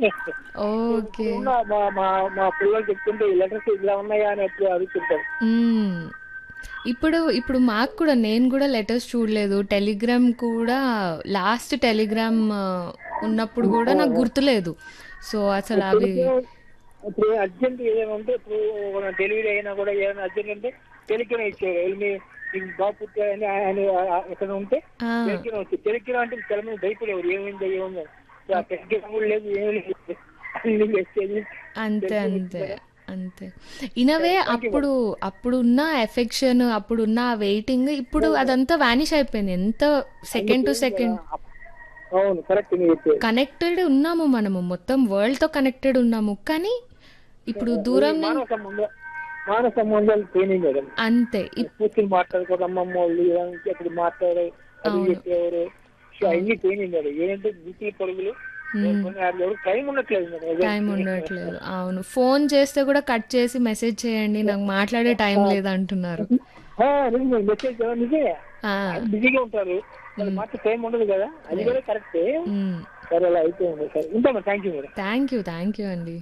Okay ఉన్న మా మా మా పిల్లలు చెప్తుంటే ఈ లెటర్స్ ఇలా ఉన్నాయా అని ఎప్పుడు అడుగుతుంటారు మ్మ్. ఇప్పుడు ఇప్పుడు మాకు కూడా నేను కూడా లెటర్స్ చూడలేదు టెలిగ్రామ్ కూడా లాస్ట్ టెలిగ్రామ్ ఆ, ఉన్నప్పుడు కూడా నాకు గుర్తులేదు సో అసలు అవి ఇప్పుడు అర్జెంట్ ఏదైనా ఉంటే ఇప్పుడు మన డెలివరీ అయినా కూడా ఏదైనా అర్జెంట్ అంటే టెలికిన ఇచ్చేవారు వెళ్ళి మీ మీకు బాబు పుట్టారని ఆయన ఎక్కడ ఉంటే ఆ, టెలికిన వచ్చి టెలికిన అంటే చాలా మంది భయపడేవారు ఏమైందో ఏముందో టెలికిన కూడా లేదు ఏమీ లేదు అన్ని మెసేజ్ అంతే అంతే అంతే ఇనవే అప్పుడు అప్పుడున్న ఎఫెక్షన్ అప్పుడున్న వెయిటింగ్ ఇప్పుడు అదంతా వానిష్ అయిపోయింది ఎంత సెకండ్ టు సెకండ్ అవును కరెక్ట్ మీరు చెప్పేది కనెక్టెడ్ ఉన్నాము మనము మొత్తం వరల్డ్ తో కనెక్టెడ్ ఉన్నాము కానీ ఇప్పుడు దూరం ని- మానవ సంబంధం మానవ సంబంధాలు పోయినాయి మేడం అంతే ఇప్- కూర్చుని మాట్లాడుకోవడం అమ్మమ్మ వాళ్ళు ఇలాంటి అప్పుడు మాట్లాడే అది చెప్పేవారు సో అన్ని పోయినాయి మేడం ఏంటంటే గుర్తులు పరుగులు కొన్ని వాటిలో ఎవరు టైం ఉండట్లేదు మేడం టైం ఉండట్లేదు అవును ఫోన్ చేస్తే కూడా కట్ చేసి మెసేజ్ చేయండి నాకు మాట్లాడే టైం లేదు అంటున్నారు మెసేజ్ నిజమే ఆ, బిజీగా ఉంటారు వాళ్ళు మాట్లాడే టైం ఉండదు కదా అది కూడా కరెక్టే మ్మ్. సరే అలా అయిపోయింది సరే ఉంటాం thank you madam thank you thank you అండి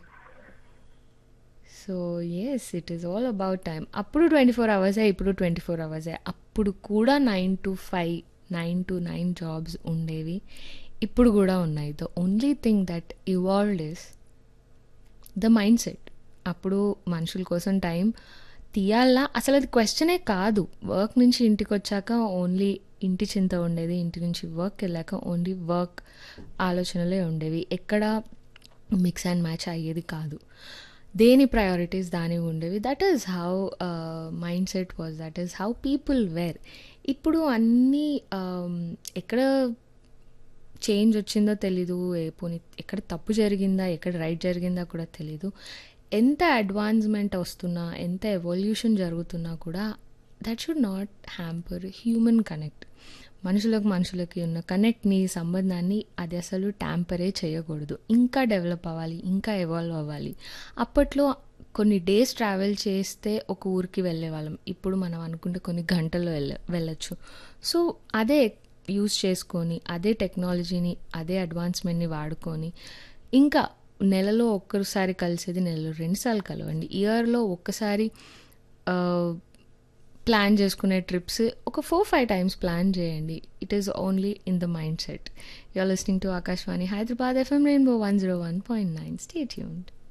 so as it is all about time అప్పుడు ట్వంటీ ఫోర్ అవర్సే ఇప్పుడు ట్వంటీ ఫోర్ అవర్సే అప్పుడు కూడా nine to five nine to nine jobs ఉండేవి ఇప్పుడు కూడా ఉన్నాయి the only thing that evolved is the mindset అప్పుడు మనుషుల కోసం టైం తీయాలా అసలు అది క్వశ్చనే కాదు వర్క్ నుంచి ఇంటికి వచ్చాక ఓన్లీ ఇంటి చింత ఉండేది ఇంటి నుంచి వర్క్ వెళ్ళాక ఓన్లీ వర్క్ ఆలోచనలే ఉండేవి ఎక్కడ మిక్స్ అండ్ మ్యాచ్ అయ్యేది కాదు దేని ప్రయారిటీస్ దానివి ఉండేవి that is how mindset was that is how people were ఇప్పుడు అన్నీ um, ఎక్కడ చేంజ్ వచ్చిందో తెలీదు ఏ పోనీ ఎక్కడ తప్పు జరిగిందా ఎక్కడ రైట్ జరిగిందా కూడా తెలీదు ఎంత అడ్వాన్స్మెంట్ వస్తున్నా ఎంత ఎవల్యూషన్ జరుగుతున్నా కూడా that should not hamper human connect మనుషులకు మనుషులకి ఉన్న కనెక్ట్ని సంబంధాన్ని అది అసలు ట్యాంపరే చేయకూడదు ఇంకా డెవలప్ అవ్వాలి ఇంకా ఎవాల్వ్ అవ్వాలి అప్పట్లో కొన్ని డేస్ ట్రావెల్ చేస్తే ఒక ఊరికి వెళ్ళేవాళ్ళం ఇప్పుడు మనం అనుకుంటే కొన్ని గంటల్లో వెళ్ళ వెళ్ళచ్చు సో అదే యూస్ చేసుకొని అదే టెక్నాలజీని అదే అడ్వాన్స్మెంట్ని వాడుకొని ఇంకా నెలలో ఒక్కసారి కలిసేది నెలలో రెండుసార్లు కలవండి ఇయర్లో ఒక్కసారి ఆ, ప్లాన్ చేసుకునే ట్రిప్స్ ఒక ఫోర్ ఫైవ్ టైమ్స్ ప్లాన్ చేయండి it is only in the mindset you're listening to Akashvani Hyderabad FM rainbow one zero one point nine stay tuned